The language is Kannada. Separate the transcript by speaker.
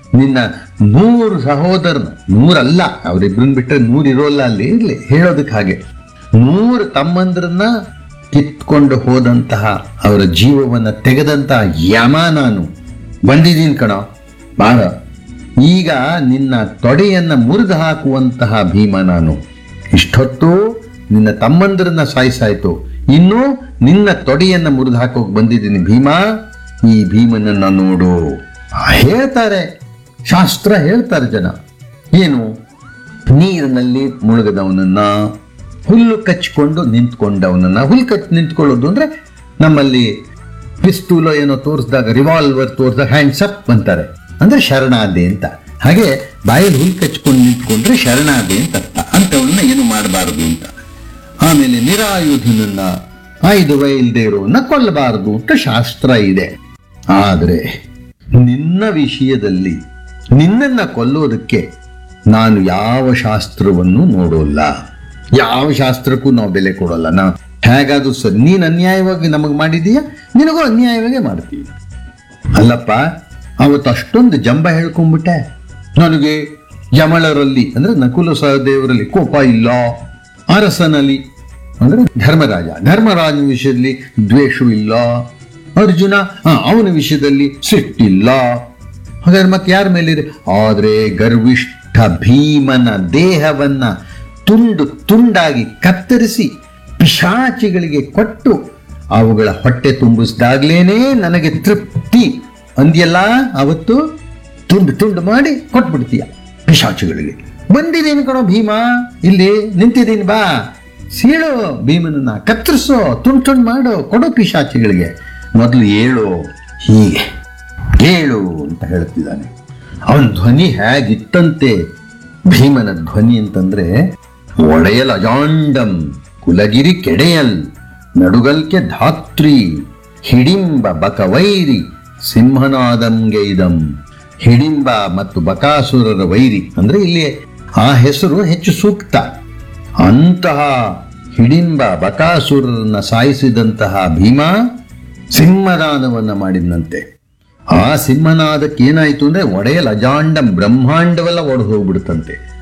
Speaker 1: ನಿನ್ನ ನೂರು ಸಹೋದರನ ನೂರಲ್ಲ ಅವರಿಬ್ಬರನ್ನ ಬಿಟ್ಟರೆ ನೂರು ಇರೋಲ್ಲ ಅಲ್ಲಿ ಇರ್ಲಿ ಹೇಳೋದಕ್ಕೆ ಹಾಗೆ ನೂರು ತಮ್ಮಂದ್ರನ್ನ ಕಿತ್ಕೊಂಡು ಹೋದಂತಹ ಅವರ ಜೀವವನ್ನ ತೆಗೆದಂತಹ ಯಮ ನಾನು ಬಂದಿದ್ದೀನಿ ಕಣ ಬಾರ ಈಗ ನಿನ್ನ ತೊಡೆಯನ್ನ ಮುರಿದು ಹಾಕುವಂತಹ ಭೀಮ ನಾನು ಇಷ್ಟೊತ್ತು ನಿನ್ನ ತಮ್ಮಂದಿರನ್ನ ಸಾಯಿಸಾಯ್ತು ಇನ್ನು ನಿನ್ನ ತೊಡೆಯನ್ನ ಮುರಿದು ಹಾಕೋಕ್ ಬಂದಿದ್ದೀನಿ ಭೀಮ ಈ ಭೀಮನನ್ನ ನೋಡು ಹೇಳ್ತಾರೆ ಶಾಸ್ತ್ರ ಹೇಳ್ತಾರೆ ಜನ ಏನು ನೀರಿನಲ್ಲಿ ಮುಳುಗದವನನ್ನ ಹುಲ್ಲು ಕಚ್ಕೊಂಡು ನಿಂತ್ಕೊಂಡವನನ್ನ ಹುಲ್ಲು ಕಚ್ಚಿ ನಿಂತ್ಕೊಳ್ಳೋದು ಅಂದ್ರೆ ನಮ್ಮಲ್ಲಿ ಪಿಸ್ತೂಲೋ ಏನೋ ತೋರಿಸಿದಾಗ ರಿವಾಲ್ವರ್ ತೋರಿಸಿದಾಗ ಹ್ಯಾಂಡ್ಸ್ ಅಪ್ ಅಂತಾರೆ ಅಂದ್ರೆ ಶರಣಾದೆ ಅಂತ ಹಾಗೆ ಬಾಯಲ್ಲಿ ಹುಲ್ಲು ಕಚ್ಕೊಂಡು ನಿಂತ್ಕೊಂಡ್ರೆ ಶರಣಾದೆ ಅಂತ ಅರ್ಥ ಅಂಥವನ್ನ ಏನು ಮಾಡಬಾರದು ಅಂತ ಆಮೇಲೆ ನಿರಾಯುಧನನ್ನ ಆಯುಧವ ಇಲ್ಲದೆ ಇರೋನ್ನ ಕೊಲ್ಲಬಾರದು ಅಂತ ಶಾಸ್ತ್ರ ಇದೆ ಆದರೆ ನಿನ್ನ ವಿಷಯದಲ್ಲಿ ನಿನ್ನನ್ನ ಕೊಲ್ಲೋದಕ್ಕೆ ನಾನು ಯಾವ ಶಾಸ್ತ್ರವನ್ನು ನೋಡೋಲ್ಲ ಯಾವ ಶಾಸ್ತ್ರಕ್ಕೂ ನಾವು ಬೆಲೆ ಕೊಡೋಲ್ಲ ನಾ ಹೇಗಾದ್ರೂ ಸರಿ ನೀನು ಅನ್ಯಾಯವಾಗಿ ನಮಗೆ ಮಾಡಿದೀಯ ನಿನಗೂ ಅನ್ಯಾಯವಾಗೇ ಮಾಡ್ತೀವಿ ಅಲ್ಲಪ್ಪ ಅವತ್ತು ಅಷ್ಟೊಂದು ಜಂಬ ಹೇಳ್ಕೊಂಡ್ಬಿಟ್ಟೆ ನನಗೆ ಯಮಳರಲ್ಲಿ ಅಂದ್ರೆ ನಕುಲ ಸಹದೇವರಲ್ಲಿ ಕೋಪ ಇಲ್ಲ ಅರಸನಲ್ಲಿ ಅಂದ್ರೆ ಧರ್ಮರಾಜ ಧರ್ಮರಾಜನ ವಿಷಯದಲ್ಲಿ ದ್ವೇಷವಿಲ್ಲ ಅರ್ಜುನ ಆ, ಅವನ ವಿಷಯದಲ್ಲಿ ಸಿಟ್ಟಿಲ್ಲ ಹಾಗಾದ್ರೆ ಮತ್ತೆ ಯಾರ ಮೇಲಿದೆ ಆದ್ರೆ ಗರ್ವಿಷ್ಠ ಭೀಮನ ದೇಹವನ್ನ ತುಂಡು ತುಂಡಾಗಿ ಕತ್ತರಿಸಿ ಪಿಶಾಚಿಗಳಿಗೆ ಕೊಟ್ಟು ಅವುಗಳ ಹೊಟ್ಟೆ ತುಂಬಿಸಿದಾಗ್ಲೇನೆ ನನಗೆ ತೃಪ್ತಿ ಅಂದ್ಯಲ್ಲ ಅವತ್ತು ತುಂಡು ತುಂಡು ಮಾಡಿ ಕೊಟ್ಬಿಡ್ತೀಯ ಪಿಶಾಚಿಗಳಿಗೆ ಬಂದಿದ್ದೀನಿ ಕಣೋ ಭೀಮ ಇಲ್ಲಿ ನಿಂತಿದ್ದೀನಿ ಬಾ ಸೀಳು ಭೀಮನನ್ನ ಕತ್ತರಿಸೋ ತುಂಡು ತುಂಡು ಮಾಡು ಕೊಡು ಪಿಶಾಚಿಗಳಿಗೆ ಮೊದಲು ಏಳು ಹೀಗೆ ಏಳು ಅಂತ ಹೇಳ್ತಿದ್ದಾನೆ ಅವನ ಧ್ವನಿ ಹೇಗಿತ್ತಂತೆ ಭೀಮನ ಧ್ವನಿ ಅಂತಂದ್ರೆ ಒಡೆಯಲ್ ಅಜಾಂಡಂ ಕುಲಗಿರಿ ಕೆಡೆಯಲ್ ನಡುಗಲ್ಕೆ ಧಾತ್ರಿ ಹಿಡಿಂಬ ಬಕವೈರಿ ಸಿಂಹನಾದಂಗೆ ಇದಂ ಹಿಡಿಂಬ ಮತ್ತು ಬಕಾಸುರರ ವೈರಿ ಅಂದ್ರೆ ಇಲ್ಲಿ ಆ ಹೆಸರು ಹೆಚ್ಚು ಸೂಕ್ತ ಅಂತಹ ಹಿಡಿಂಬ ಬಕಾಸುರರನ್ನ ಸಾಯಿಸಿದಂತಹ ಭೀಮ ಸಿಂಹದಾನವನ್ನ ಮಾಡಿದಂತೆ ಆ ಸಿಂಹನಾದಕ್ಕೆ ಏನಾಯ್ತು ಅಂದ್ರೆ ಒಡೆಯಲ್ ಅಜಾಂಡಂ ಬ್ರಹ್ಮಾಂಡವೆಲ್ಲ ಒಡೆದು ಹೋಗ್ಬಿಡುತ್ತಂತೆ